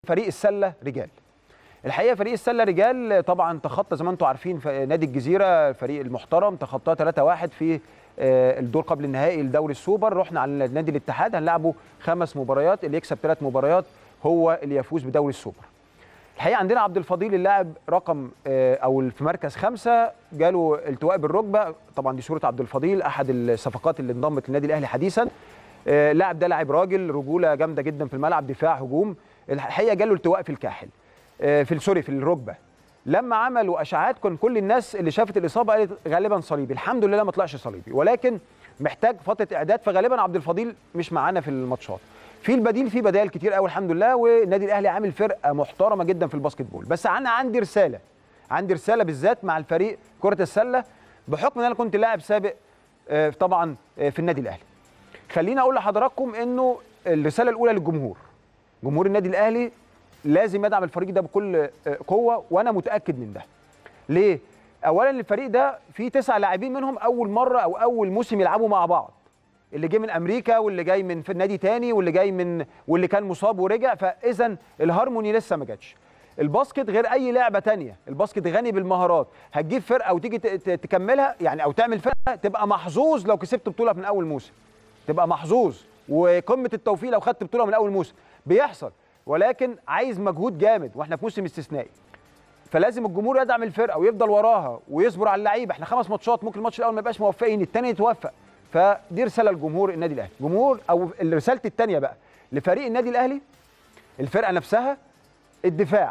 فريق السله رجال الحقيقه فريق السله رجال طبعا تخطى زي ما انتم عارفين في نادي الجزيره الفريق المحترم تخطاه 3-1 في آه، الدور قبل النهائي لدوري السوبر رحنا على نادي الاتحاد هنلعبه خمس مباريات اللي يكسب ثلاث مباريات هو اللي يفوز بدوري السوبر الحقيقه عندنا عبد الفضيل اللاعب رقم آه، او في مركز خمسه جاله التواء بالركبه طبعا دي صوره عبد الفضيل احد الصفقات اللي انضمت للنادي الاهلي حديثا آه، اللاعب ده لاعب راجل رجوله جامده جدا في الملعب دفاع هجوم الحقيقه جاله التواء في الكاحل آه، في سوري في الركبه لما عملوا اشعاعات كان كل الناس اللي شافت الاصابه قالت غالبا صليبي الحمد لله ما طلعش صليبي ولكن محتاج فتره اعداد فغالبا عبد الفضيل مش معانا في الماتشات في البديل في بدائل كتير قوي الحمد لله والنادي الاهلي عامل فرقه محترمه جدا في الباسكت بول بس انا عندي رساله عندي رساله بالذات مع الفريق كره السله بحكم ان انا كنت لاعب سابق آه، طبعا آه، في النادي الاهلي خليني اقول لحضراتكم انه الرساله الاولى للجمهور جمهور النادي الاهلي لازم يدعم الفريق ده بكل آه، قوه وانا متاكد من ده ليه اولا الفريق ده فيه تسع لاعبين منهم اول مره او اول موسم يلعبوا مع بعض اللي جاي من امريكا واللي جاي من في نادي تاني واللي جاي من واللي كان مصاب ورجع فاذا الهارموني لسه ما جاتش الباسكت غير اي لعبه تانية الباسكت غني بالمهارات هتجيب فرقه وتيجي ت- ت- تكملها يعني او تعمل فرقه تبقى محظوظ لو كسبت بطوله من اول موسم تبقى محظوظ وقمه التوفيق لو خدت بطوله من اول موسم بيحصل ولكن عايز مجهود جامد واحنا في موسم استثنائي فلازم الجمهور يدعم الفرقه ويفضل وراها ويصبر على اللعيبه احنا خمس ماتشات ممكن الماتش الاول ما يبقاش موفقين الثاني يتوفق فدي رساله لجمهور النادي الاهلي جمهور او رسالتي الثانيه بقى لفريق النادي الاهلي الفرقه نفسها الدفاع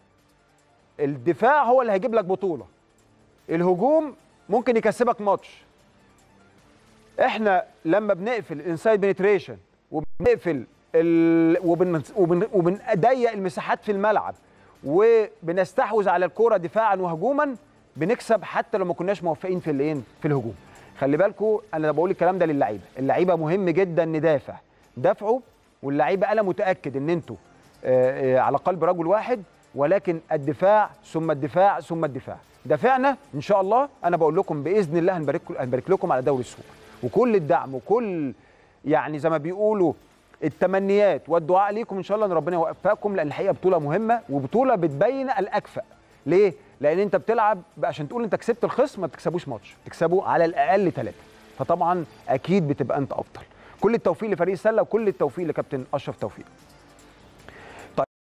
الدفاع هو اللي هيجيب لك بطوله الهجوم ممكن يكسبك ماتش احنا لما بنقفل الانسايد بنتريشن وبنقفل ال... وبن... وبن... وبنضيق المساحات في الملعب وبنستحوذ على الكوره دفاعا وهجوما بنكسب حتى لو ما كناش موفقين في الايه في الهجوم خلي بالكم انا بقول الكلام ده للعيبه اللعيبه مهم جدا ندافع دافعوا واللعيبه انا متاكد ان انتوا آه، آه، على قلب رجل واحد ولكن الدفاع ثم الدفاع ثم الدفاع دافعنا ان شاء الله انا بقول لكم باذن الله هنبارك هنبارك لكم على دوري السوبر وكل الدعم وكل يعني زي ما بيقولوا التمنيات والدعاء ليكم ان شاء الله ان ربنا يوفقكم لان الحقيقه بطوله مهمه وبطوله بتبين الاكفأ ليه لان انت بتلعب عشان تقول انت كسبت الخصم ما بتكسبوش ماتش تكسبه على الاقل ثلاثه فطبعا اكيد بتبقى انت افضل كل التوفيق لفريق السله وكل التوفيق لكابتن اشرف توفيق